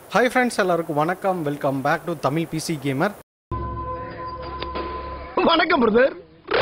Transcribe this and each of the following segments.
hi friends எல்லாருக்கும் வணக்கம் welcome back to Tamil PC gamer வணக்கம் பிரதர்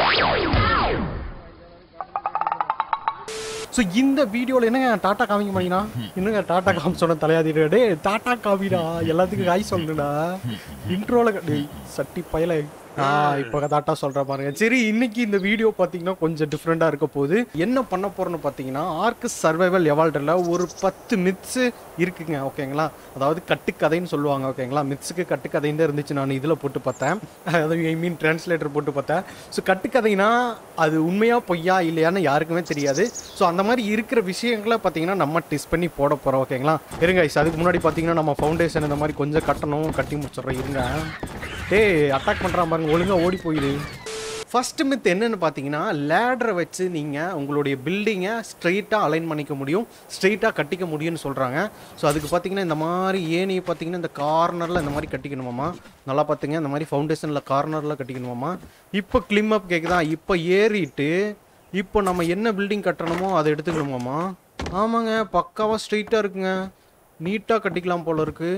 ஸோ இந்த வீடியோவில் என்னங்க டாட்டா காமிக்க மாட்டீங்கன்னா என்னங்க டாட்டா காமிச்சோட தலையாதிடா டே டாட்டா காமிடா எல்லாத்துக்கும் காய் சொல்லுடா இன்ட்ரோவில் டேய் சட்டி பயல ஆ இப்போ டாட்டா சொல்கிற பாருங்க சரி இன்னைக்கு இந்த வீடியோ பார்த்தீங்கன்னா கொஞ்சம் டிஃப்ரெண்ட்டாக இருக்க போகுது என்ன பண்ண போகிறோன்னு பார்த்தீங்கன்னா ஆர்க்கு சர்வைவல் எவால்டரில் ஒரு பத்து மித்ஸு இருக்குங்க ஓகேங்களா அதாவது கட்டுக்கதைன்னு சொல்லுவாங்க ஓகேங்களா மித்ஸுக்கு கட்டுக்கதைன்னு தான் இருந்துச்சு நான் இதில் போட்டு பார்த்தேன் அதாவது ஐ மீன் டிரான்ஸ்லேட்டர் போட்டு பார்த்தேன் ஸோ கட்டுக்கதைனா அது உண்மையா பொய்யா இல்லையான்னு யாருக்குமே தெரியாது ஸோ அந்த மாதிரி இருக்கிற விஷயங்களை பார்த்தீங்கன்னா நம்ம டெஸ்ட் பண்ணி போட போகிறோம் ஓகேங்களா இருங்க guys, அதுக்கு முன்னாடி பார்த்தீங்கன்னா நம்ம ஃபவுண்டேஷன் இந்த மாதிரி கொஞ்சம் கட்டணும் கட்டி முடிச்சிடுறோம் இருங்க டேய் அட்டாக் பண்ணுறான் பாருங்க ஒழுங்காக ஓடி போயிடு ஃபர்ஸ்ட் மித் என்னன்னு பார்த்தீங்கன்னா லேடரை வச்சு நீங்கள் உங்களுடைய பில்டிங்கை ஸ்ட்ரெயிட்டாக அலைன் பண்ணிக்க முடியும் ஸ்ட்ரெயிட்டாக கட்டிக்க முடியும்னு சொல்கிறாங்க ஸோ அதுக்கு பார்த்தீங்கன்னா இந்த மாதிரி ஏணியை பார்த்தீங்கன்னா இந்த கார்னரில் இந்த மாதிரி கட்டிக்கணுமாமா நல்லா பார்த்துங்க இந்த மாதிரி ஃபவுண்டேஷனில் கார்னரில் கட்டிக்கணுமாமா இப்போ கிளிம் அப் கேட்குதா இப்போ ஏறிட்டு இப்போ நம்ம என்ன பில்டிங் கட்டணுமோ அதை எடுத்துக்கணுமாமா ஆமாங்க பக்காவாக ஸ்ட்ரெயிட்டாக இருக்குங்க நீட்டாக கட்டிக்கலாம் போல இருக்குது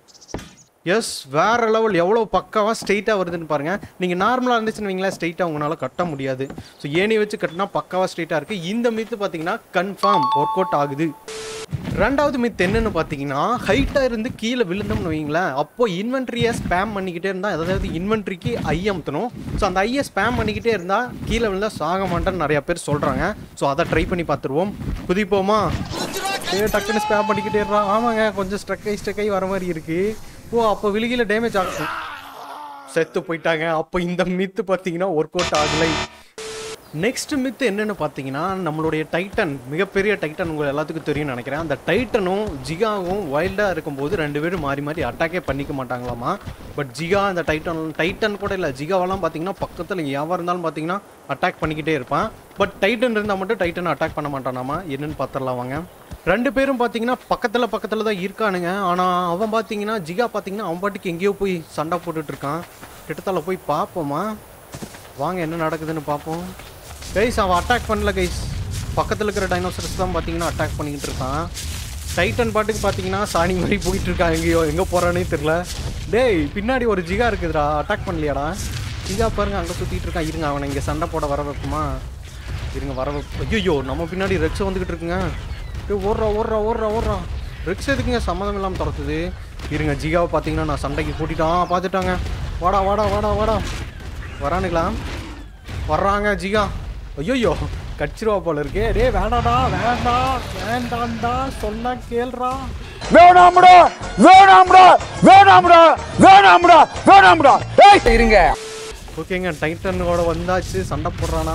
எஸ் வேற லெவல் எவ்வளோ பக்காவாக ஸ்ட்ரெயிட்டாக வருதுன்னு பாருங்க நீங்கள் நார்மலாக இருந்துச்சுன்னு வைங்களேன் ஸ்ட்ரெயிட்டாக உங்களால் கட்ட முடியாது ஸோ ஏணி வச்சு கட்டினா பக்காவாக ஸ்ட்ரெயிட்டாக இருக்குது இந்த மித்து பார்த்தீங்கன்னா கன்ஃபார்ம் ஒர்க் அவுட் ஆகுது ரெண்டாவது மித் என்னன்னு பார்த்தீங்கன்னா ஹைட்டாக இருந்து கீழே விழுந்தோம்னு வைங்களேன் அப்போ இன்வென்ட்ரியை ஸ்பேம் பண்ணிக்கிட்டே இருந்தால் அதாவது இன்வென்ட்ரிக்கு ஐ அமுத்தணும் ஸோ அந்த ஐயை ஸ்பேம் பண்ணிக்கிட்டே இருந்தால் கீழே விழுந்தா சாக மாட்டேன்னு நிறைய பேர் சொல்கிறாங்க ஸோ அதை ட்ரை பண்ணி பார்த்துருவோம் குதிப்போமா ஏ டக்குன்னு ஸ்பேம் பண்ணிக்கிட்டே இருறான் ஆமாங்க கொஞ்சம் ஸ்ட்ரக் ஆகி ஸ்ட்ரக் ஆகி வர மாதிரி இருக்கு ஓ அப்போ விழுகில டேமேஜ் ஆகும் செத்து போயிட்டாங்க அப்போ இந்த மித்து பார்த்தீங்கன்னா ஒர்க் அவுட் ஆகலை நெக்ஸ்ட் மித்து என்னன்னு பார்த்தீங்கன்னா நம்மளுடைய டைட்டன் மிகப்பெரிய டைட்டன் உங்கள் எல்லாத்துக்கும் தெரியும்னு நினைக்கிறேன் அந்த டைட்டனும் ஜிகாவும் வைல்டாக இருக்கும்போது ரெண்டு பேரும் மாறி மாறி அட்டாக்கே பண்ணிக்க மாட்டாங்களாமா பட் ஜிகா அந்த டைட்டன் டைட்டன் கூட இல்லை ஜிகாவெல்லாம் பார்த்தீங்கன்னா பக்கத்தில் யாவாக இருந்தாலும் பார்த்தீங்கன்னா அட்டாக் பண்ணிக்கிட்டே இருப்பான் பட் டைட்டன் இருந்தால் மட்டும் டைட்டன் அட்டாக் பண்ண மாட்டானாமா என்னன்னு பார்த்துடலாம் வாங்க ரெண்டு பேரும் பார்த்தீங்கன்னா பக்கத்தில் பக்கத்தில் தான் இருக்கானுங்க ஆனால் அவன் பார்த்தீங்கன்னா ஜிகா பார்த்தீங்கன்னா அவன் பாட்டுக்கு எங்கேயோ போய் சண்டை போட்டுட்டு இருக்கான் கிட்டத்தால போய் பார்ப்போமா வாங்க என்ன நடக்குதுன்னு பார்ப்போம் கைஸ் அவன் அட்டாக் பண்ணல கைஸ் பக்கத்தில் இருக்கிற டைனோசரஸ் தான் பார்த்தீங்கன்னா அட்டாக் பண்ணிக்கிட்டு இருக்கான் டைட்டன் பாட்டுக்கு பார்த்தீங்கன்னா சாணி மாதிரி போயிட்டு இருக்கான் எங்கேயோ எங்கே போகிறானே தெரில டேய் பின்னாடி ஒரு ஜிகா இருக்குதுடா அட்டாக் பண்ணலையாடா ஜிகா பாருங்க அங்கே சுற்றிட்டு இருக்கான் இருங்க அவனை இங்கே சண்டை போட வர வைக்குமா இருங்க வர வைப்ப ஐயோ நம்ம பின்னாடி ரெக்ஸ் வந்துக்கிட்டு இருக்குங்க டேய் ஓடுறா ஓடுறா ஓடுறா ஓடுறா ரெக்ஸ் எதுக்குங்க சம்மதம் இல்லாமல் துரத்துது இருங்க ஜிகாவை பார்த்தீங்கன்னா நான் சண்டைக்கு கூட்டிட்டான் பார்த்துட்டாங்க வாடா வாடா வாடா வாடா வரானுங்களா வர்றாங்க ஜிகா ஐயோ கச்சிருவா போல இருக்கே டேய் வேண்டாடா வேண்டாம் வேண்டாம்டா சொன்னா கேள்றா வேணாம்டா வேணாம்டா வேணாம்டா வேணாம்டா வேணாம்டா ஏய் இருங்க ஓகேங்க டைட்டனோட வந்தாச்சு சண்டை போடுறானா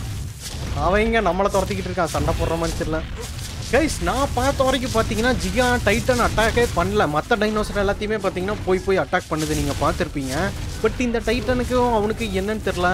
அவங்க நம்மளை துரத்திக்கிட்டு இருக்கான் சண்டை போடுற மாதிரி தெரியல கைஸ் நான் பார்த்த வரைக்கும் பார்த்தீங்கன்னா ஜிகா டைட்டன் அட்டாக்கே பண்ணல மற்ற டைனோசர் எல்லாத்தையுமே பார்த்தீங்கன்னா போய் போய் அட்டாக் பண்ணுது நீங்கள் பார்த்துருப்பீங்க பட் இந்த டைட்டனுக்கும் அவனுக்கு என்னன்னு தெரில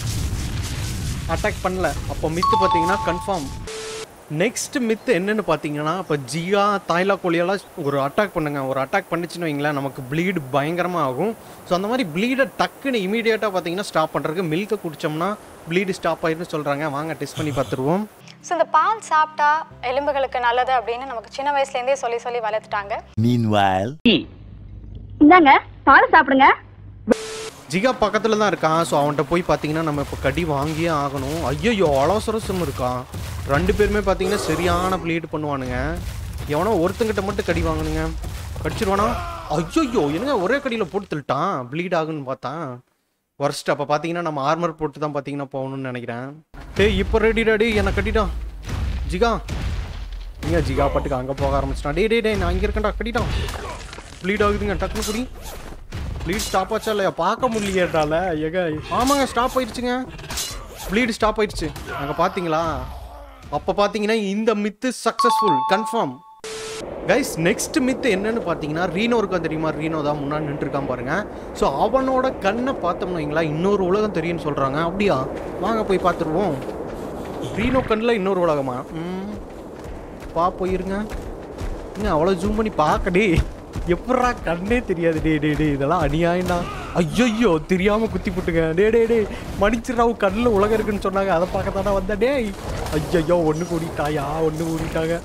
அட்டாக் பண்ணல அப்போ மித்து பார்த்தீங்கன்னா கன்ஃபார்ம் நெக்ஸ்ட் மித்து என்னன்னு பார்த்தீங்கன்னா இப்போ ஜியா தாய்லா கோழியெல்லாம் ஒரு அட்டாக் பண்ணுங்க ஒரு அட்டாக் பண்ணிச்சுன்னு வைங்களேன் நமக்கு ப்ளீடு பயங்கரமாக ஆகும் ஸோ அந்த மாதிரி ப்ளீடை டக்குன்னு இமீடியட்டாக பார்த்தீங்கன்னா ஸ்டாப் பண்ணுறதுக்கு மில்கை குடிச்சோம்னா ப்ளீடு ஸ்டாப் ஆயிருன்னு சொல்கிறாங்க வாங்க டெஸ்ட் பண்ணி பார்த்துருவோம் ஸோ இந்த பால் சாப்பிட்டா எலும்புகளுக்கு நல்லது அப்படின்னு நமக்கு சின்ன வயசுலேருந்தே சொல்லி சொல்லி வளர்த்துட்டாங்க Meanwhile, இந்தாங்க பால் சாப்பிடுங்க ஜிகா பக்கத்தில் தான் இருக்கான் ஸோ அவன்கிட்ட போய் பார்த்தீங்கன்னா நம்ம இப்போ கடி வாங்கியே ஆகணும் ஐயோ அலோசரசம் இருக்கான் ரெண்டு பேருமே பார்த்தீங்கன்னா சரியான ப்ளீட் பண்ணுவானுங்க எவனோ ஒருத்தங்கிட்ட மட்டும் கடி வாங்கணுங்க கடிச்சிருவானா ஐயோ என்னங்க ஒரே கடியில் போட்டு தள்ளிட்டான் ப்ளீட் ஆகுன்னு பார்த்தான் ஒர்ஸ்ட் அப்போ பார்த்தீங்கன்னா நம்ம ஆர்மர் போட்டு தான் பார்த்தீங்கன்னா போகணும்னு நினைக்கிறேன் டேய் இப்போ ரெடி ரெடி என்னை கட்டிட்டான் ஜிகா இங்க ஜிகா பாட்டுக்கு அங்கே போக ஆரம்பிச்சிட்டான் டேய் டேய் டேய் நான் இங்கே இருக்கேன்டா கட்டிட்டான் ப்ளீட் ஆகுதுங்க டக்குனு குடி ப்ளீட் ஸ்டாப் ஆச்சா இல்லையா பார்க்க முடியலையேட்டால எங்க ஆமாங்க ஸ்டாப் ஆயிடுச்சுங்க ப்ளீடு ஸ்டாப் ஆயிடுச்சு அங்கே பார்த்தீங்களா அப்போ பார்த்தீங்கன்னா இந்த மித்து சக்ஸஸ்ஃபுல் கன்ஃபார்ம் கைஸ் நெக்ஸ்ட் மித்து என்னன்னு பார்த்தீங்கன்னா ரீனோ இருக்கான் தெரியுமா ரீனோ தான் முன்னாடி நின்றுருக்கான் பாருங்க ஸோ அவனோட கண்ணை பார்த்தோம்னு வைங்களா இன்னொரு உலகம் தெரியும்னு சொல்கிறாங்க அப்படியா வாங்க போய் பார்த்துருவோம் ரீனோ கண்ணில் இன்னொரு உலகமா ம் பா போயிருங்க என்ன அவ்வளோ ஜூம் பண்ணி பார்க்கடே எப்பட்றா கண்ணே தெரியாது டே டே டே இதெல்லாம் அநியாயம்டா ஐயோ தெரியாம குத்தி போட்டுங்க டே டே டே மன்னிச்சிடறாவு கண்ணில் உலகம் இருக்குன்னு சொன்னாங்க அதை பார்க்க தானே வந்தேன் டேய் ஐயோ ஒன்று கூடிட்டாயா ஒன்று கூடிட்டாங்க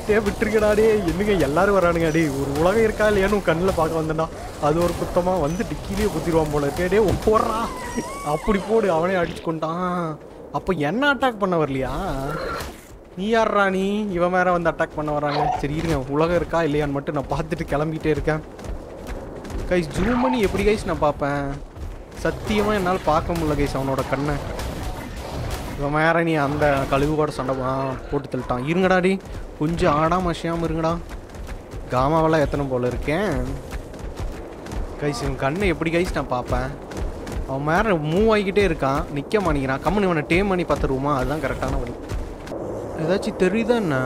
டே விட்டுருக்கடா டே என்னங்க எல்லாரும் வரானுங்க டே ஒரு உலகம் இருக்கா இல்லையான்னு உன் கண்ணில் பார்க்க வந்தேன்டா அது ஒரு குத்தமா வந்து டிக்கிலேயே குத்திடுவான் போல இருக்கே டே போடுறா அப்படி போடு அவனே அடிச்சு கொண்டான் அப்போ என்ன அட்டாக் பண்ண வரலையா நீ யார்ரா நீ இவன் வேற வந்து அட்டாக் பண்ண வராங்க சரி இருங்க உலகம் இருக்கா இல்லையான்னு மட்டும் நான் பார்த்துட்டு கிளம்பிட்டே இருக்கேன் கைஸ் ஜூம் பண்ணி எப்படி கைஸ் நான் பார்ப்பேன் சத்தியமாக என்னால் பார்க்க முடியல கைஸ் அவனோட கண்ணை இவன் வேற நீ அந்த கழுகு கூட சண்டை ஆ, போட்டு தள்ளிட்டான் இருங்கடா டி கொஞ்சம் ஆடாம அசையாம இருங்கடா காமாவெல்லாம் எத்தனை போல இருக்கேன் கைஸ் இவன் கண்ணை எப்படி கைஸ் நான் பார்ப்பேன் அவன் மேலே மூவ் ஆகிக்கிட்டே இருக்கான் நிற்க மாட்டேங்கிறான் கம்மன் இவனை டேம் பண்ணி பார்த்துருவோமா அதுதான் கரெக்டான வழி ஏதாச்சும் தெரியுதா என்ன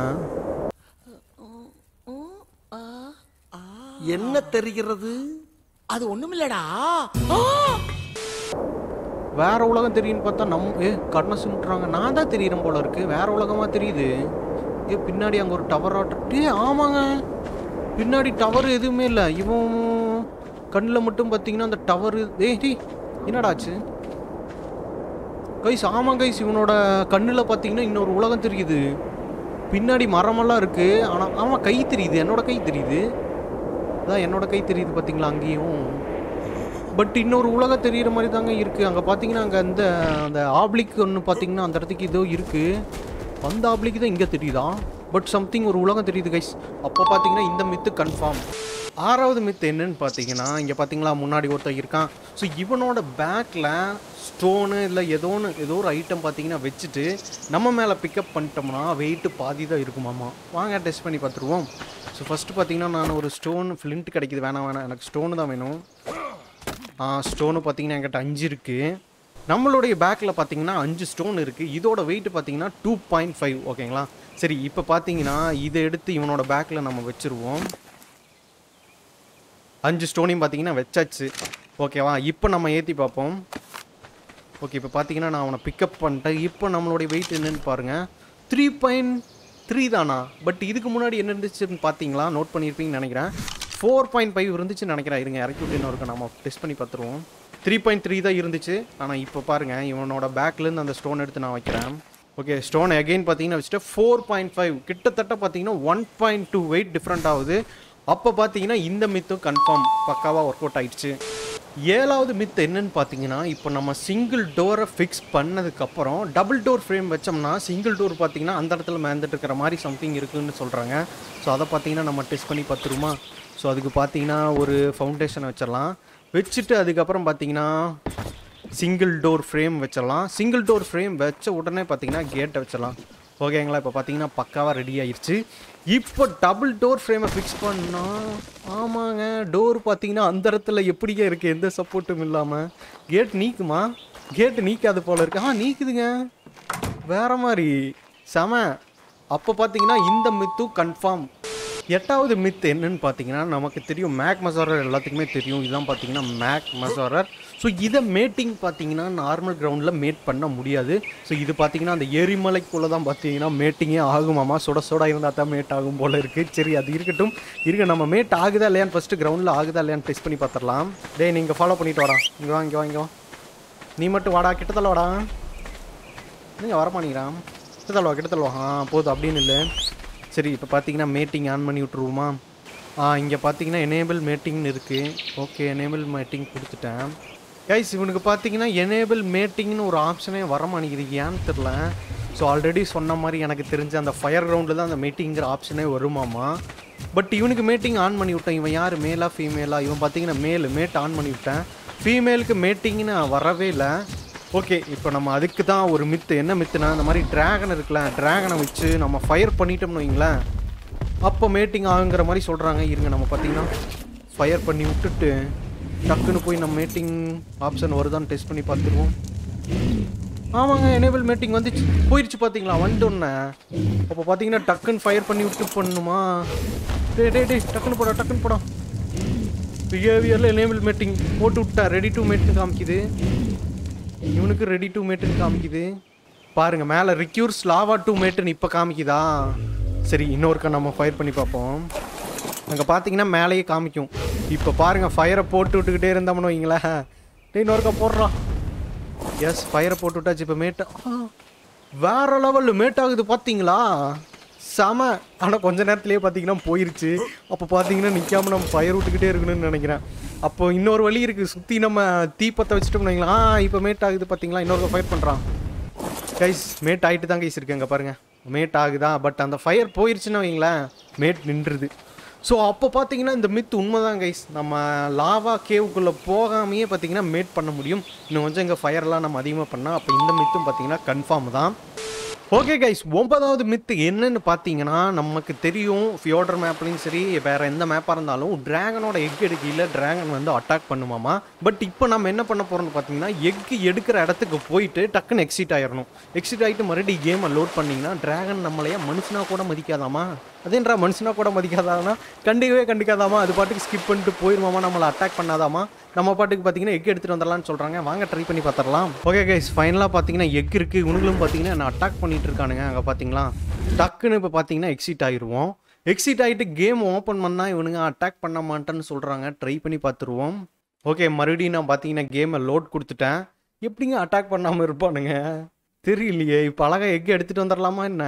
என்ன தெரிகிறது அது ஒண்ணுமில்லடா வேற உலகம் தெரியுன்னு பார்த்தா நம் ஏ கண்ணை சுட்டுறாங்க நான் தான் தெரியுறேன் போல இருக்கு வேற உலகமா தெரியுது ஏ பின்னாடி அங்கே ஒரு டவர் ஆட்டே ஆமாங்க பின்னாடி டவர் எதுவுமே இல்லை இவன் கண்ணில் மட்டும் பார்த்தீங்கன்னா அந்த டவர் ஏய் டேய், என்னடா ஆச்சு கைஸ் ஆமாம் கைஸ் இவனோட கண்ணில் பார்த்தீங்கன்னா இன்னொரு உலகம் தெரியுது பின்னாடி மரமெல்லாம் இருக்கு ஆனால் ஆமாம் கை தெரியுது என்னோட கை தெரியுது அதான் என்னோட கை தெரியுது பார்த்தீங்களா அங்கேயும் பட் இன்னொரு உலகம் தெரியிற மாதிரி தாங்க இருக்குது அங்கே பார்த்தீங்கன்னா அங்கே அந்த அந்த ஆப்ளிக் ஒன்று பார்த்தீங்கன்னா அந்த இடத்துக்கு ஏதோ இருக்குது அந்த ஆப்ளிக் தான் இங்கே தெரியுதா பட் சம்திங் ஒரு உலகம் தெரியுது கைஸ் அப்போ பார்த்தீங்கன்னா இந்த மித்து கன்ஃபார்ம் ஆறாவது மித்து என்னன்னு பார்த்தீங்கன்னா இங்கே பார்த்தீங்களா முன்னாடி ஒருத்தன் இருக்கான் ஸோ இவனோட பேக்கில் ஸ்டோனு இல்லை ஏதோன்னு ஏதோ ஒரு ஐட்டம் பார்த்தீங்கன்னா வச்சுட்டு நம்ம மேலே பிக்கப் பண்ணிட்டோம்னா வெயிட்டு பாதி தான் இருக்குமாமா வாங்க டெஸ்ட் பண்ணி பார்த்துருவோம் ஸோ ஃபஸ்ட்டு பார்த்தீங்கன்னா நான் ஒரு ஸ்டோன் ஃப்ளிண்ட் கிடைக்குது வேணாம் வேணாம் எனக்கு ஸ்டோனு தான் வேணும் ஸ்டோனு பார்த்தீங்கன்னா என்கிட்ட அஞ்சு இருக்குது நம்மளுடைய பேக்கில் பார்த்தீங்கன்னா அஞ்சு ஸ்டோன் இருக்குது இதோட வெயிட் பார்த்தீங்கன்னா டூ பாயிண்ட் ஃபைவ் ஓகேங்களா சரி இப்போ பார்த்தீங்கன்னா இதை எடுத்து இவனோட பேக்கில் நம்ம வச்சுருவோம் அஞ்சு ஸ்டோனையும் பார்த்தீங்கன்னா வச்சாச்சு ஓகேவா இப்போ நம்ம ஏற்றி பார்ப்போம் ஓகே இப்போ பார்த்தீங்கன்னா நான் அவனை பிக்கப் பண்ணிட்டேன் இப்போ நம்மளுடைய வெயிட் என்னன்னு பாருங்கள் த்ரீ பாயிண்ட் த்ரீ தானா பட் இதுக்கு முன்னாடி என்ன இருந்துச்சுன்னு பார்த்தீங்களா நோட் பண்ணியிருப்பீங்கன்னு நினைக்கிறேன் ஃபோர் பாயிண்ட் ஃபைவ் இருந்துச்சுன்னு நினைக்கிறேன் இருங்க இறக்கி விட்டு இன்னும் இருக்கு நம்ம டெஸ்ட் பண்ணி பார்த்துருவோம் த்ரீ பாயிண்ட் த்ரீ தான் இருந்துச்சு ஆனால் இப்போ பாருங்கள் இவனோட பேக்லேருந்து அந்த ஸ்டோன் எடுத்து நான் வைக்கிறேன் ஓகே ஸ்டோன் அகைன் பார்த்தீங்கன்னா வச்சுட்டு ஃபோர் பாயிண்ட் ஃபைவ் கிட்டத்தட்ட பார்த்தீங்கன்னா one point two weight different ஆகுது அப்போ பார்த்தீங்கன்னா இந்த மித்தும் கன்ஃபார்ம் பக்காவாக ஒர்க் அவுட் ஆயிடுச்சு ஏழாவது மித் என்னன்னு பார்த்தீங்கன்னா இப்போ நம்ம சிங்கிள் டோரை ஃபிக்ஸ் பண்ணதுக்கப்புறம் டபுள் டோர் ஃப்ரேம் வச்சோம்னா சிங்கிள் டோர் பார்த்தீங்கன்னா அந்த இடத்துல மேந்துட்டு இருக்கிற மாதிரி சம்திங் இருக்குன்னு சொல்கிறாங்க ஸோ அதை பார்த்தீங்கன்னா நம்ம டெஸ்ட் பண்ணி பார்த்துருமா ஸோ அதுக்கு பார்த்தீங்கன்னா ஒரு ஃபவுண்டேஷனை வச்சிடலாம் வச்சுட்டு அதுக்கப்புறம் பார்த்தீங்கன்னா சிங்கிள் டோர் ஃப்ரேம் வச்சிடலாம் சிங்கிள் டோர் ஃப்ரேம் வச்ச உடனே பார்த்தீங்கன்னா கேட்டை வச்சிடலாம் ஓகேங்களா இப்போ பார்த்தீங்கன்னா பக்காவாக ரெடி ஆயிருச்சு இப்போ டபுள் டோர் ஃப்ரேமை ஃபிக்ஸ் பண்ணா ஆமாங்க டோர் பார்த்தீங்கன்னா அந்த இடத்துல எப்படிங்க இருக்குது எந்த சப்போர்ட்டும் இல்லாமல் கேட் நீக்குமா கேட் நீக்காது போல இருக்கு ஆ நீக்குதுங்க வேற மாதிரி செம அப்போ பார்த்தீங்கன்னா இந்த மித்தும் கன்ஃபார்ம் எட்டாவது மித் என்னன்னு பார்த்தீங்கன்னா நமக்கு தெரியும் மேக் மசாரர் எல்லாத்துக்குமே தெரியும் இதுதான் பார்த்தீங்கன்னா மேக் மசாரர் ஸோ இதை மேட்டிங் பார்த்தீங்கன்னா நார்மல் கிரவுண்டில் மேட் பண்ண முடியாது ஸோ இது பார்த்தீங்கன்னா அந்த எரிமலைக்குள்ளே தான் பார்த்தீங்கன்னா மேட்டிங்கே ஆகுமாமா சுட சுட இருந்தால் தான் மேட் ஆகும் போல இருக்குது சரி அது இருக்கட்டும் இருக்க நம்ம மேட் ஆகுதா இல்லையான்னு ஃபஸ்ட்டு கிரவுண்டில் ஆகுதா இல்லையான்னு டெஸ்ட் பண்ணி பார்த்துடலாம் டேய் நீங்கள் ஃபாலோ பண்ணிட்டு வாடா இங்கே வா இங்கே வா இங்கே வா நீ மட்டும் வாடா கிட்டத்தல வாடா நீங்கள் வரமாட்டேங்கிறான் கிட்டத்தல்வா கிட்டத்தல்வா ஆ போதும் அப்படின்னு இல்லை சரி இப்போ பார்த்தீங்கன்னா மேட்டிங் ஆன் பண்ணி விட்ருவோமா ஆ இங்கே பார்த்தீங்கன்னா எனேபிள் மேட்டிங்னு இருக்குது ஓகே எனேபிள் மேட்டிங் கொடுத்துட்டேன் கைஸ் இவனுக்கு பார்த்தீங்கன்னா எனேபிள் மேட்டிங்னு ஒரு ஆப்ஷனே வர மாட்டேங்குது ஏன்னு தெரில ஸோ ஆல்ரெடி சொன்ன மாதிரி எனக்கு தெரிஞ்ச அந்த ஃபயர் கிரவுண்டில் தான் அந்த மீட்டிங்கிற ஆப்ஷனே வருமாமா பட் இவனுக்கு மீட்டிங் ஆன் பண்ணி விட்டேன் இவன் யார் மேலா ஃபீமேலா இவன் பார்த்தீங்கன்னா மேல் மேட் ஆன் பண்ணி விட்டேன் ஃபீமேலுக்கு மேட்டிங்னு வரவே இல்லை ஓகே இப்போ நம்ம அதுக்கு தான் ஒரு மித்து என்ன மித்துனா இந்த மாதிரி டிராகன் இருக்குல்ல டிராகனை வச்சு நம்ம ஃபயர் பண்ணிட்டோம்னு வைங்களேன் அப்போ மேட்டிங் ஆகுங்கிற மாதிரி சொல்கிறாங்க இருங்க நம்ம பார்த்தீங்கன்னா ஃபயர் பண்ணி விட்டுட்டு டக்குன்னு போய் நம்ம மேட்டிங் ஆப்ஷன் வருதான்னு டெஸ்ட் பண்ணி பார்த்துருவோம் ஆமாங்க எனேபிள் மீட்டிங் வந்துச்சு போயிடுச்சு பார்த்தீங்களா வந்துட்டோன்னே அப்போ பார்த்தீங்கன்னா டக்குன்னு ஃபயர் பண்ணி விட்டு பண்ணணுமா டே டே டே டக்குன்னு போடா டக்குன்னு போடா பிஹேவியரில் எனேபிள் மீட்டிங் போட்டு விட்டேன் ரெடி டு மேட்னு காமிக்குது இவனுக்கு ரெடி டு மேட்டுன்னு காமிக்குது பாருங்க மேலே ரிக்யூர்ஸ் லாவா டு மேட்டுன்னு இப்போ காமிக்குதா சரி இன்னொருக்கா நம்ம ஃபயர் பண்ணி பார்ப்போம் அங்கே பார்த்தீங்கன்னா மேலேயே காமிக்கும் இப்போ பாருங்க ஃபயரை போட்டு விட்டுக்கிட்டே இருந்தோம்னு வைங்களேன் டேய் இன்னொருக்கா போடுறா எஸ் ஃபயரை போட்டு விட்டாச்சு இப்போ மேட்டு ஆ, வேற லெவலில் மேட் ஆகுது பார்த்தீங்களா செம ஆனால் கொஞ்ச நேரத்துலேயே பார்த்தீங்கன்னா போயிருச்சு அப்போ பார்த்தீங்கன்னா நிற்காம நம்ம ஃபயர் விட்டுக்கிட்டே இருக்கணும்னு நினைக்கிறேன் அப்போ இன்னொரு வழி இருக்குது சுற்றி நம்ம தீப்பத்தை வச்சுட்டோம்னு வைங்களேன் ஆ இப்போ மேட் ஆகுது பார்த்தீங்களா இன்னொரு ஃபயர் பண்ணுறான் கைஸ் மேட் ஆகிட்டு தான் கைஸ் இருக்குங்க பாருங்க மேட் ஆகுதா பட் அந்த ஃபயர் போயிருச்சுன்னு வைங்களேன் மேட் நின்றுது ஸோ அப்போ பார்த்தீங்கன்னா இந்த மித் உண்மைதான் கைஸ் நம்ம லாவா கேவுக்குள்ளே போகாமையே பார்த்தீங்கன்னா மேட் பண்ண முடியும் இன்னும் கொஞ்சம் இங்கே ஃபயர்லாம் நம்ம அதிகமாக பண்ணால் அப்போ இந்த மித்தும் பார்த்தீங்கன்னா கன்ஃபார்ம் தான் ஓகே கைஸ் ஒன்பதாவது மித்து என்னன்னு பார்த்தீங்கன்னா நமக்கு தெரியும் ஃபியோடர் மேப்லையும் சரி வேற எந்த மேப்பாக இருந்தாலும் டிராகனோட எக் எடுக்கையில் டிராகன் வந்து அட்டாக் பண்ணுமாமா பட் இப்போ நம்ம என்ன பண்ண போறோம்னு பார்த்தீங்கன்னா எக் எடுக்கிற இடத்துக்கு போயிட்டு டக்குன்னு எக்ஸிட் ஆயிடணும் எக்ஸிட் ஆகிட்டு மறுபடியும் கேமை லோட் பண்ணிங்கன்னா டிராகன் நம்மளையே மனுஷனா கூட மதிக்காதாமா அதேன்றா மனுஷனா கூட மதிக்காதானா கண்டிக்கவே கண்டிக்காதாமா அது பாட்டுக்கு ஸ்கிப் பண்ணிட்டு போயிருமாமா நம்மளை அட்டாக் பண்ணாதாமா நம்ம பாட்டுக்கு பார்த்தீங்கன்னா எக் எடுத்துகிட்டு வந்துடலாம்னு சொல்கிறாங்க வாங்க ட்ரை பண்ணி பார்த்துடலாம் ஓகே கைஸ் ஃபைனலாக பார்த்தீங்கன்னா எக் இருக்குது இவனுங்களும் பார்த்தீங்கன்னா என்ன அட்டாக் பண்ணிட்டு இருக்கானுங்க அங்கே பார்த்தீங்களா டக்குன்னு இப்போ பார்த்தீங்கன்னா எக்ஸிட் ஆயிடுவோம் எக்ஸிட் ஆகிட்டு கேம் ஓப்பன் பண்ணால் இவனுங்க அட்டாக் பண்ண மாட்டேன்னு சொல்கிறாங்க ட்ரை பண்ணி பார்த்துருவோம் ஓகே மறுபடியும் நான் பார்த்தீங்கன்னா கேமை லோட் கொடுத்துட்டேன் எப்படிங்க அட்டாக் பண்ணாமல் இருப்பானுங்க தெரியலையே இப்போ அழகாக எக் எடுத்துகிட்டு வந்துடலாமா என்ன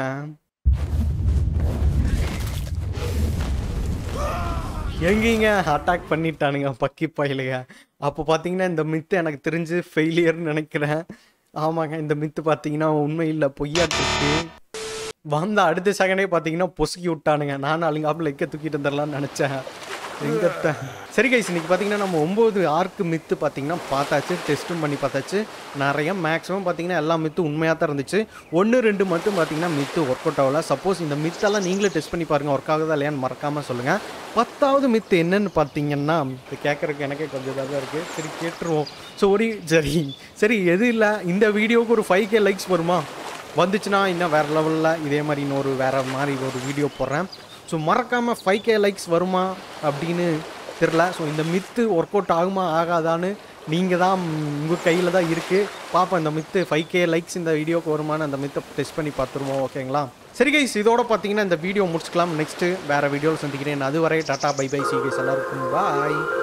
எங்கீங்க அட்டாக் பண்ணிட்டானுங்க பக்கி பயிலுங்க அப்போ பார்த்தீங்கன்னா இந்த மித்து எனக்கு தெரிஞ்சு ஃபெயிலியர்னு நினைக்கிறேன் ஆமாங்க இந்த மித்து பார்த்தீங்கன்னா உண்மை இல்லை பொய்யாட்டிருக்கு வந்த அடுத்த செகண்டே பார்த்தீங்கன்னா பொசுக்கி விட்டானுங்க நான் அழுங்காப்பில் எக்க தூக்கிட்டு வந்துடலாம்னு நினச்சேன் எங்கத்த சரி கைஸ் இன்னைக்கு பார்த்தீங்கன்னா நம்ம ஒம்பது ஆர்க்கு மித்து பார்த்தீங்கன்னா பார்த்தாச்சு டெஸ்ட்டும் பண்ணி பார்த்தாச்சு நிறைய மேக்ஸிமம் பார்த்தீங்கன்னா எல்லா மித்து உண்மையாக தான் இருந்துச்சு ஒன்று ரெண்டு மட்டும் பார்த்தீங்கன்னா மித்து ஒர்க் அவுட் ஆகல சப்போஸ் இந்த மித்தெல்லாம் நீங்களே டெஸ்ட் பண்ணி பாருங்கள் ஒர்க் ஆகுதா இல்லையான்னு மறக்காமல் சொல்லுங்கள் பத்தாவது மித்து என்னன்னு பார்த்தீங்கன்னா இது கேட்குறதுக்கு எனக்கே கொஞ்சம் இதாக தான் இருக்குது சரி கேட்டுருவோம் சரி சரி சரி எது இல்லை இந்த வீடியோவுக்கு ஒரு ஃபைவ் கே லைக்ஸ் வருமா வந்துச்சுன்னா இன்னும் வேறு லெவலில் இதே மாதிரி இன்னொரு வேறு மாதிரி ஒரு வீடியோ போடுறேன் ஸோ மறக்காமல் ஃபைவ் கே லைக்ஸ் வருமா அப்படின்னு தெரில ஸோ இந்த மித்து ஒர்க் அவுட் ஆகுமா ஆகாதான்னு நீங்கள் தான் உங்கள் கையில் தான் இருக்குது பார்ப்போம் இந்த மித்து ஃபைவ் கே லைக்ஸ் இந்த வீடியோக்கு வருமான்னு அந்த மித்தை டெஸ்ட் பண்ணி பார்த்துருவோம் ஓகேங்களா சரி கைஸ் இதோட பார்த்தீங்கன்னா இந்த வீடியோ முடிச்சுக்கலாம் நெக்ஸ்ட்டு வேறு வீடியோவில் சந்திக்கிறேன் அதுவரை tata bye bye see guys எல்லாருக்கும் பாய்